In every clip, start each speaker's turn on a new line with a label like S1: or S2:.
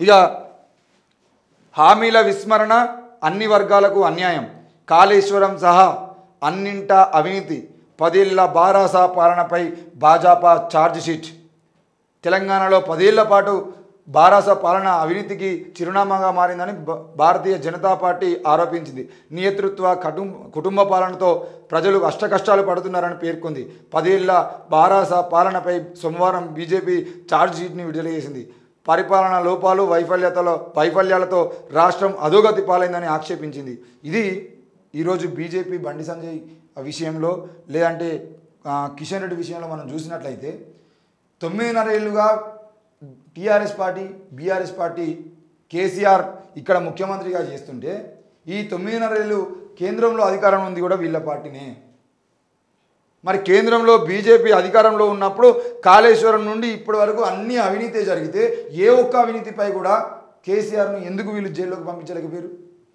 S1: ఇక హామీల విస్మరణ అన్ని వర్గాలకు అన్యాయం కాళేశ్వరం సహా అన్నింట అవినీతి పదేళ్ల బారాస పాలనపై భాజపా ఛార్జ్ షీట్ తెలంగాణలో పదేళ్ల పాటు బారాస పాలన అవినీతికి చిరునామాగా మారిందని భ- భారతీయ జనతా పార్టీ ఆరోపించింది నియంతృత్వ కుటుంబ కుటుంబ పాలనతో ప్రజలు అష్టకష్టాలు పడుతున్నారని పేర్కొంది పదేళ్ల బారాస పాలనపై సోమవారం బీజేపీ ఛార్జ్ షీట్ని విడుదల చేసింది పరిపాలన లోపాలు వైఫల్యతలో వైఫల్యాలతో రాష్ట్రం అధోగతి పాలైందని ఆక్షేపించింది ఇది ఈరోజు బీజేపీ బండి సంజయ్ విషయంలో లేదంటే ఆ, కిషన్ రెడ్డి విషయంలో మనం చూసినట్లయితే తొమ్మిదిన్నర ఏళ్ళుగా TRS party BRS party KCR ఇక్కడ ముఖ్యమంత్రిగా చేస్తుంటే ఈ తొమ్మిదిన్నర ఏళ్ళు కేంద్రంలో అధికారం ఉంది కూడా వీళ్ళ పార్టీనే మరి కేంద్రంలో బీజేపీ అధికారంలో ఉన్నప్పుడు కాళేశ్వరం నుండి ఇప్పటి వరకు అన్ని అవినీతే జరిగితే ఏ ఒక్క అవినీతిపై కూడా కేసీఆర్ను ఎందుకు వీళ్ళు జైల్లోకి పంపించలేకపోయారు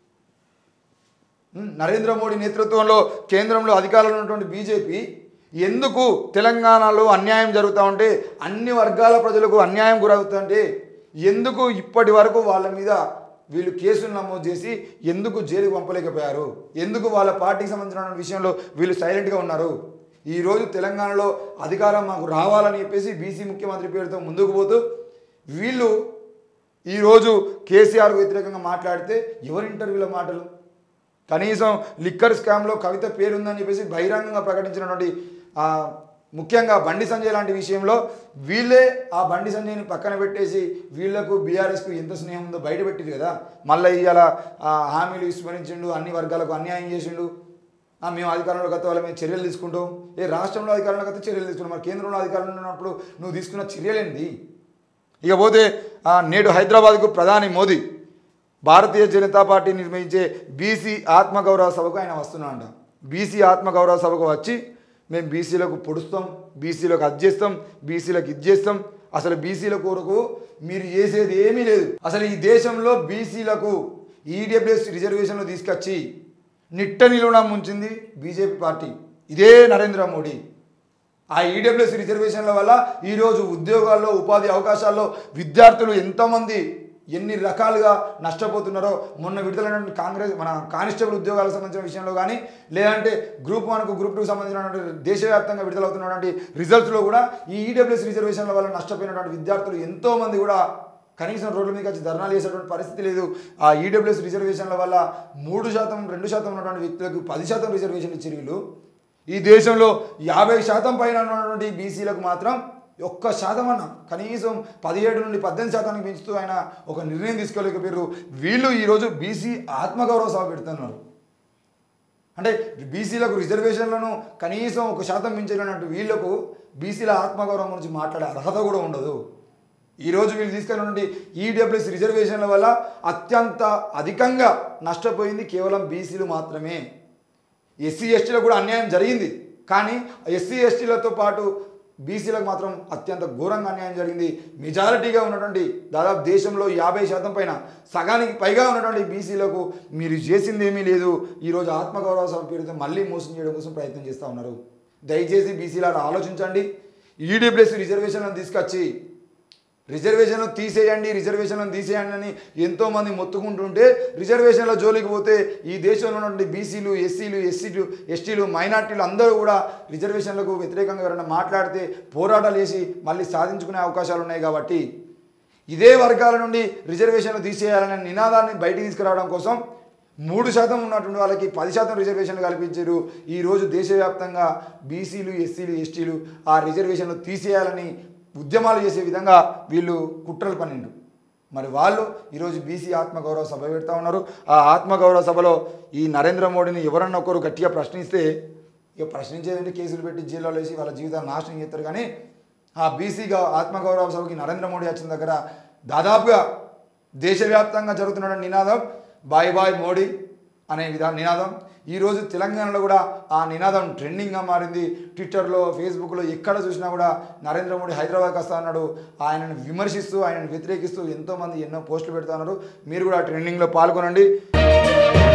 S1: ఉమ్, నరేంద్ర మోడీ నేతృత్వంలో కేంద్రంలో అధికారంలో ఉన్నటువంటి బీజేపీ ఎందుకు తెలంగాణలో అన్యాయం జరుగుతూ ఉంటే అన్ని వర్గాల ప్రజలకు అన్యాయం గురవుతుంటే ఎందుకు ఇప్పటి వరకు వాళ్ళ మీద వీళ్ళు కేసులు నమోదు చేసి ఎందుకు జైలుకు పంపలేకపోయారు ఎందుకు వాళ్ళ పార్టీకి సంబంధించిన విషయంలో వీళ్ళు సైలెంట్గా ఉన్నారు ఈరోజు తెలంగాణలో అధికారం మాకు రావాలని చెప్పేసి బీసీ ముఖ్యమంత్రి పేరుతో ముందుకు పోతూ వీళ్ళు ఈరోజు కేసీఆర్ వ్యతిరేకంగా మాట్లాడితే ఎవరింటారు వీళ్ళ మాటలు కనీసం లిక్కర్ స్కామ్లో కవిత పేరుందని చెప్పేసి బహిరంగంగా ప్రకటించినటువంటి ఆ, ముఖ్యంగా బండి సంజయ్ లాంటి విషయంలో వీళ్ళే ఆ బండి సంజయ్ని పక్కన పెట్టేసి వీళ్లకు బీఆర్ఎస్కు ఎంత స్నేహం ఉందో బయట పెట్టింది కదా మళ్ళీ ఇవాళ ఆ, హామీలు విస్మరించిండు అన్ని వర్గాలకు అన్యాయం చేసిండు ఆ, మేము అధికారంలో గత వాళ్ళ మేము చర్యలు తీసుకుంటాం ఏ రాష్ట్రంలో అధికారంలో గత చర్యలు తీసుకుంటాం మరి కేంద్రంలో అధికారంలో ఉన్నప్పుడు నువ్వు తీసుకున్న చర్యలేంది ఇక పోతే ఆ, నేడు హైదరాబాద్కు ప్రధాని మోదీ భారతీయ జనతా పార్టీ నిర్వహించే బీసీ ఆత్మగౌరవ సభకు ఆయన వస్తున్నాడంట బీసీ ఆత్మగౌరవ సభకు వచ్చి మేము బీసీలకు పొడుస్తాం బీసీలకు అది చేస్తాం బీసీలకు ఇది చేస్తాం అసలు బీసీల కొరకు మీరు చేసేది ఏమీ లేదు అసలు ఈ దేశంలో బీసీలకు ఈడబ్ల్యూఎస్ రిజర్వేషన్లు తీసుకొచ్చి నిట్ట నిలువన ముంచింది బీజేపీ పార్టీ ఇదే నరేంద్ర మోడీ ఆ ఈడబ్ల్యూఎస్ రిజర్వేషన్ల వల్ల ఈరోజు ఉద్యోగాల్లో ఉపాధి అవకాశాల్లో విద్యార్థులు ఎంతోమంది ఎన్ని రకాలుగా నష్టపోతున్నారో మొన్న విడుదలైన కాంగ్రెస్ మన కానిస్టేబుల్ ఉద్యోగాలకు సంబంధించిన విషయంలో కానీ లేదంటే గ్రూప్ వన్కు గ్రూప్ టూకి సంబంధించినటువంటి దేశవ్యాప్తంగా విడుదలవుతున్నటువంటి రిజల్ట్స్లో కూడా ఈ ఈడబ్ల్యూఎస్ రిజర్వేషన్ల వల్ల నష్టపోయినటువంటి విద్యార్థులు ఎంతోమంది కూడా కనీసం రోడ్ల మీదకి వచ్చి ధర్నాలు చేసేటువంటి పరిస్థితి లేదు ఆ ఈడబ్ల్యూఎస్ రిజర్వేషన్ల వల్ల మూడు శాతం రెండు శాతం ఉన్నటువంటి వ్యక్తులకు పది శాతం రిజర్వేషన్ ఇచ్చారు వీళ్ళు ఈ దేశంలో యాభై శాతం పైన ఉన్నటువంటి బీసీలకు మాత్రం ఒక్క శాతం అన్న కనీసం పదిహేడు నుండి పద్దెనిమిది శాతానికి పెంచుతూ ఆయన ఒక నిర్ణయం తీసుకోలేకపోయారు వీళ్ళు ఈరోజు బీసీ ఆత్మగౌరవ సభ పెడుతున్నారు అంటే బీసీలకు రిజర్వేషన్లను కనీసం ఒక శాతం మించినట్టు వీళ్లకు బీసీల ఆత్మగౌరవం గురించి మాట్లాడే అర్హత కూడా ఉండదు ఈరోజు వీళ్ళు తీసుకున్నటువంటి ఈడబ్ల్యూఎస్ రిజర్వేషన్ల వల్ల అత్యంత అధికంగా నష్టపోయింది కేవలం బీసీలు మాత్రమే ఎస్సీ ఎస్టీలకు కూడా అన్యాయం జరిగింది కానీ ఎస్సీ ఎస్టీలతో పాటు బీసీలకు మాత్రం అత్యంత ఘోరంగా అన్యాయం జరిగింది మెజారిటీగా ఉన్నటువంటి దాదాపు దేశంలో యాభై శాతం పైన సగానికి పైగా ఉన్నటువంటి బీసీలకు మీరు చేసింది ఏమీ లేదు ఈరోజు ఆత్మగౌరవ సభ పేరుతో మళ్ళీ మోసం చేయడం కోసం ప్రయత్నం చేస్తూ ఉన్నారు దయచేసి బీసీలను ఆలోచించండి ఈడబ్ల్యూఎస్ రిజర్వేషన్లను తీసుకొచ్చి రిజర్వేషన్లు తీసేయండి రిజర్వేషన్లను తీసేయండి అని ఎంతోమంది మొత్తుకుంటుంటే రిజర్వేషన్ల జోలికి పోతే ఈ దేశంలో ఉన్నటువంటి బీసీలు ఎస్సీలు ఎస్సీలు ఎస్టీలు మైనార్టీలు అందరూ కూడా రిజర్వేషన్లకు వ్యతిరేకంగా ఎవరైనా మాట్లాడితే పోరాటాలు చేసి మళ్ళీ సాధించుకునే అవకాశాలు ఉన్నాయి కాబట్టి ఇదే వర్గాల నుండి రిజర్వేషన్లు తీసేయాలనే నినాదాన్ని బయటికి తీసుకురావడం కోసం మూడు శాతం ఉన్నటువంటి వాళ్ళకి పది శాతం రిజర్వేషన్లు కల్పించారు ఈరోజు దేశవ్యాప్తంగా బీసీలు ఎస్సీలు ఎస్టీలు ఆ రిజర్వేషన్లు తీసేయాలని ఉద్యమాలు చేసే విధంగా వీళ్ళు కుట్రలు పన్నెండు మరి వాళ్ళు ఈరోజు బీసీ ఆత్మగౌరవ సభ పెడతా ఉన్నారు ఆ ఆత్మగౌరవ సభలో ఈ నరేంద్ర మోడీని ఎవరన్నా ఒకరు గట్టిగా ప్రశ్నిస్తే ఇక ప్రశ్నించేదంటే కేసులు పెట్టి జైల్లో వేసి వాళ్ళ జీవితాన్ని నాశనం చేస్తారు కానీ ఆ బీసీగా ఆత్మగౌరవ సభకి నరేంద్ర మోడీ వచ్చిన దగ్గర దాదాపుగా దేశవ్యాప్తంగా జరుగుతున్న నినాదం బాయ్ బాయ్ మోడీ అనే విధా నినాదం ఈరోజు తెలంగాణలో కూడా ఆ నినాదం ట్రెండింగ్గా మారింది ట్విట్టర్లో ఫేస్బుక్లో ఎక్కడ చూసినా కూడా నరేంద్ర మోడీ హైదరాబాద్కి వస్తా అన్నాడు ఆయనను విమర్శిస్తూ ఆయనను వ్యతిరేకిస్తూ ఎంతోమంది ఎన్నో పోస్టులు పెడతా ఉన్నారు మీరు కూడా ఆ ట్రెండింగ్లో పాల్గొనండి